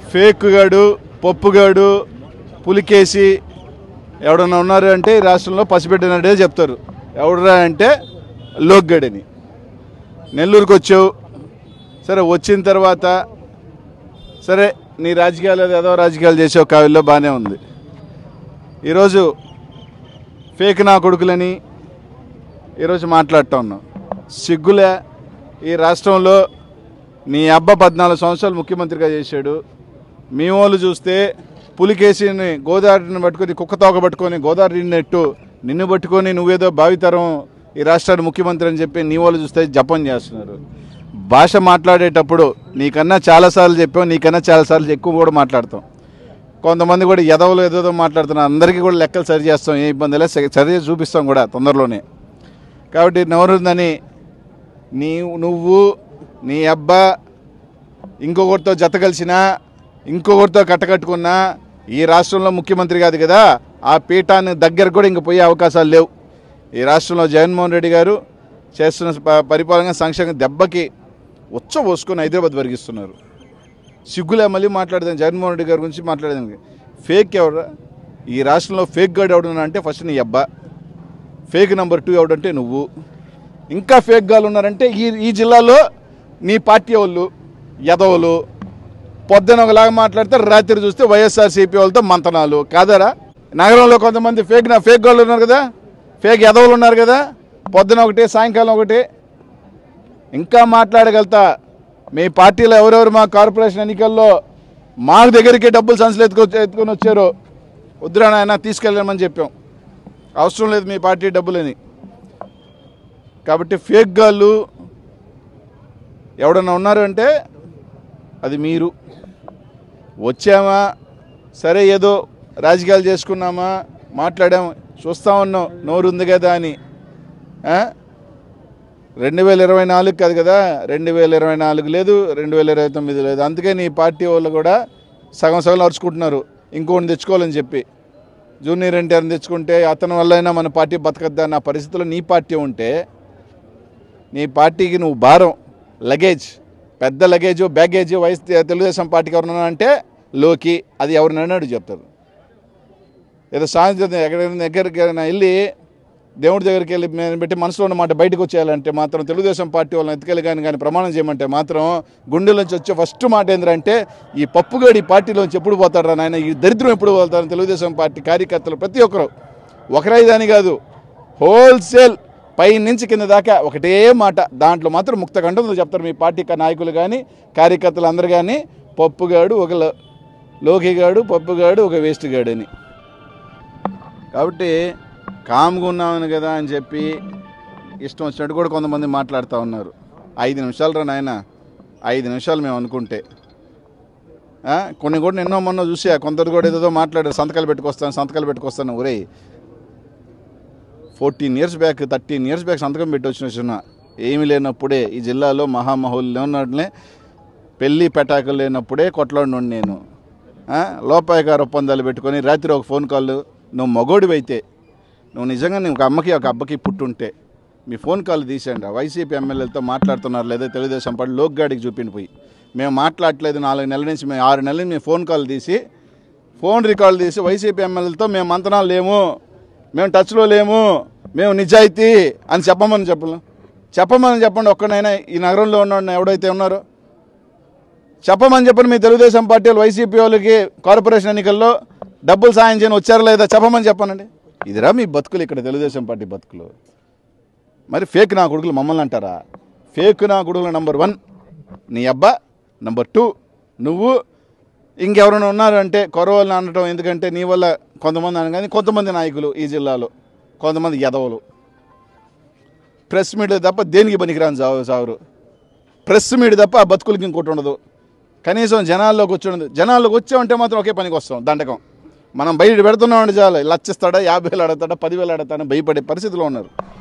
Fake గాడు పప్పుగాడు పులికేసి ఎవడన్నా ఉన్నారు అంటే ఈ రాష్ట్రంలో పసిబిడ్డనట్టే చెప్తారు ఎవడరా అంటే లోక్గడని నెల్లూరుకు వచ్చావు సరే వచ్చిన తర్వాత సరే నీ రాజకీయాలు ఏదో రాజకీయాలు చేసావు కావిల్లో బాగానే ఉంది ఈరోజు ఫేక్ నా కొడుకులని ఈరోజు మాట్లాడుతూ ఉన్నాం సిగ్గులే ఈ రాష్ట్రంలో నీ అబ్బ పద్నాలుగు సంవత్సరాలు ముఖ్యమంత్రిగా చేశాడు మీ వాళ్ళు చూస్తే పులికేసిని గోదావరిని పట్టుకొని కుక్క తోక పట్టుకొని గోదావరి నెట్టు నిన్ను పట్టుకొని నువ్వేదో భావితరం ఈ రాష్ట్రానికి ముఖ్యమంత్రి అని చెప్పి నీ వాళ్ళు చూస్తే జపం చేస్తున్నారు భాష మాట్లాడేటప్పుడు నీకన్నా చాలాసార్లు చెప్పాం నీకన్నా చాలాసార్లు ఎక్కువ కూడా మాట్లాడతాం కొంతమంది కూడా ఎదవలు ఏదేదో మాట్లాడుతున్నారు అందరికీ కూడా లెక్కలు సరి చేస్తాం ఏ ఇబ్బంది లేదు సరి చేసి చూపిస్తాం కూడా తొందరలోనే కాబట్టి నవరుందని నీ నువ్వు నీ అబ్బా ఇంకొకరితో జత కలిసినా ఇంకొకరితో కట్టకట్టుకున్నా ఈ రాష్ట్రంలో ముఖ్యమంత్రి కాదు కదా ఆ పీఠాన్ని దగ్గరకు కూడా ఇంక పోయే అవకాశాలు లేవు ఈ రాష్ట్రంలో జగన్మోహన్ రెడ్డి గారు చేస్తున్న ప- పరిపాలన సంక్షేమ దెబ్బకి ఉచ్చ పోసుకొని హైదరాబాద్ వరిగిస్తున్నారు సిగ్గులే మళ్ళీ మాట్లాడదాం జగన్మోహన్ రెడ్డి గారి గురించి మాట్లాడదాం ఫేక్ ఎవరు ఈ రాష్ట్రంలో ఫేక్ గార్డ్ ఎవడున్నా అంటే ఫస్ట్ నీ అబ్బా ఫేక్ నెంబర్ టూ ఎవడంటే నువ్వు ఇంకా ఫేక్ గాలు ఉన్నారంటే ఈ ఈ జిల్లాలో నీ పార్టీ వాళ్ళు యదవులు పొద్దున ఒకలాగా మాట్లాడితే రాత్రి చూస్తే వైఎస్ఆర్సీపీ వాళ్ళతో మంతనాలు కాదరా నగరంలో కొంతమంది ఫేక్ నా ఫేక్ గాళ్ళు ఉన్నారు కదా ఫేక్ యదవులు ఉన్నారు కదా పొద్దున ఒకటి సాయంకాలం ఒకటి ఇంకా మాట్లాడగలుగుతా మీ పార్టీలో ఎవరెవరు మా కార్పొరేషన్ ఎన్నికల్లో మా దగ్గరికి డబ్బులు సంచులు ఎత్తుకొ ఎత్తుకొని వచ్చారో వద్దురా నాయన తీసుకెళ్ళమని చెప్పాం అవసరం లేదు మీ పార్టీ డబ్బులని కాబట్టి ఫేక్ గాళ్ళు ఎవడన్నా ఉన్నారు అంటే అది మీరు వచ్చామా సరే ఏదో రాజకీయాలు చేసుకున్నామా మాట్లాడాము చూస్తా ఉన్నాం నోరు ఉంది కదా అని ఆ? రెండు వేల ఇరవై నాలుగు కాదు కదా రెండు వేల ఇరవై నాలుగు లేదు రెండు వేల ఇరవై తొమ్మిది లేదు అందుకే నీ పార్టీ వాళ్ళు కూడా సగం సగం అరుచుకుంటున్నారు ఇంకోటి తెచ్చుకోవాలని చెప్పి జూనియర్ ఎన్టీఆర్ని తెచ్చుకుంటే అతని వల్ల అయినా మన పార్టీ బతకద్దా నా పరిస్థితుల్లో నీ పార్టీ ఉంటే నీ పార్టీకి నువ్వు భారం లగేజ్ పెద్ద లగేజ్ బ్యాగేజ్ వైఎస్ తెలుగుదేశం పార్టీకి ఎవరన్నా అంటే లోకి అది ఎవరినైనా అడుగు చెప్తారు ఏదో సాయంత్రం ఎక్కడైనా దగ్గరికి వెళ్ళి దేవుడి దగ్గరికి వెళ్ళి మేము పెట్టి మనసులో ఉన్న మాట బయటకు వచ్చేయాలంటే మాత్రం తెలుగుదేశం పార్టీ వాళ్ళని ఎత్తుకెళ్ళి కానీ కానీ ప్రమాణం చేయమంటే మాత్రం గుండెలోంచి వచ్చే ఫస్ట్ మాట ఏంటంటే ఈ పప్పుగాడు ఈ పార్టీలోంచి ఎప్పుడు పోతాడు నాయన ఈ దరిద్రం ఎప్పుడు పోతారు తెలుగుదేశం పార్టీ కార్యకర్తలు ప్రతి ఒక్కరు ఒకరైదాని కాదు హోల్సేల్ పై నుంచి కింద దాకా ఒకటే మాట దాంట్లో మాత్రం ముక్త కంఠంతో చెప్తారు మీ పార్టీ క- నాయకులు కానీ కార్యకర్తలు అందరు కానీ పప్పుగాడు ఒక లో- లోకిగాడు పప్పుగాడు ఒక వేస్ట్ గాడు అని కాబట్టి కామ్గా ఉన్నామని కదా అని చెప్పి ఇష్టం వచ్చినట్టు కూడా కొంతమంది మాట్లాడుతూ ఉన్నారు ఐదు నిమిషాలు రా నాయన ఐదు నిమిషాలు మేము అనుకుంటే ఆ, కొన్ని కూడా నిన్నో మొన్న చూసా కొందరు కూడా ఏదో మాట్లాడారు సంతకాలు పెట్టుకొస్తాను సంతకాలు పెట్టుకొస్తాను ఒరే fourteen years back thirteen years back సంతకం పెట్టి వచ్చిన చిన్న ఏమీ లేనప్పుడే ఈ జిల్లాలో మహామహులు లేనట్లే పెళ్ళి పెటాకులు లేనప్పుడే కొట్లాడినండి నేను ఆ, లోపాయకార ఒప్పందాలు పెట్టుకొని రాత్రి ఒక ఫోన్ కాల్ నువ్వు మగోడివైతే నువ్వు నిజంగా నీ ఒక అమ్మకి ఒక అబ్బకి పుట్టుంటే మీ ఫోన్ కాల్ తీసేయండి ఆ వైసీపీ ఎమ్మెల్యేలతో మాట్లాడుతున్నారు లేదా తెలుగుదేశం పార్టీ లోక్గాడికి చూపిండి పోయి మేము మాట్లాడలేదు నాలుగు నెలల నుంచి మేము ఆరు నెలల నుంచి మేము ఫోన్ కాల్ తీసి ఫోన్ రికార్డు తీసి వైసీపీ ఎమ్మెల్యేలతో మేము మంతనాలు లేము మేము టచ్లో లేము మేము నిజాయితీ అని చెప్పమని చెప్పను చెప్పమని చెప్పండి ఒక్కనైనా ఈ నగరంలో ఉన్న ఎవడైతే ఉన్నారో చెప్పమని చెప్పండి మీ తెలుగుదేశం పార్టీ వాళ్ళు వైసీపీ వాళ్ళకి కార్పొరేషన్ ఎన్నికల్లో డబ్బులు సాయం చేయని వచ్చారా లేదా చెప్పమని చెప్పనండి ఇదిరా మీ బతుకులు ఇక్కడ తెలుగుదేశం పార్టీ బతుకులు మరి ఫేక్ నా కొడుకులు మమ్మల్ని అంటారా ఫేక్ నా కొడుకులు నంబర్ వన్ నీ అబ్బా నంబర్ టూ నువ్వు ఇంకెవరైనా ఉన్నారంటే కొరవలు అనటం ఎందుకంటే నీ వల్ల కొంతమంది అన కానీ కొంతమంది నాయకులు ఈ జిల్లాలో కొంతమంది యదవులు ప్రెస్ మీడియా తప్ప దేనికి పనికిరాని చావు చావరు ప్రెస్ మీడియా తప్ప ఆ బతుకులకి ఇంకోటి ఉండదు కనీసం జనాల్లోకి వచ్చి ఉండదు జనాల్లోకి వచ్చామంటే మాత్రం ఒకే పనికి వస్తాం దండకం మనం బయట పెడుతున్నామంటే చాలు లచ్చిస్తాడా యాభై వేలు అడతాడా పదివేలు అడతాడా భయపడే పరిస్థితిలో ఉన్నారు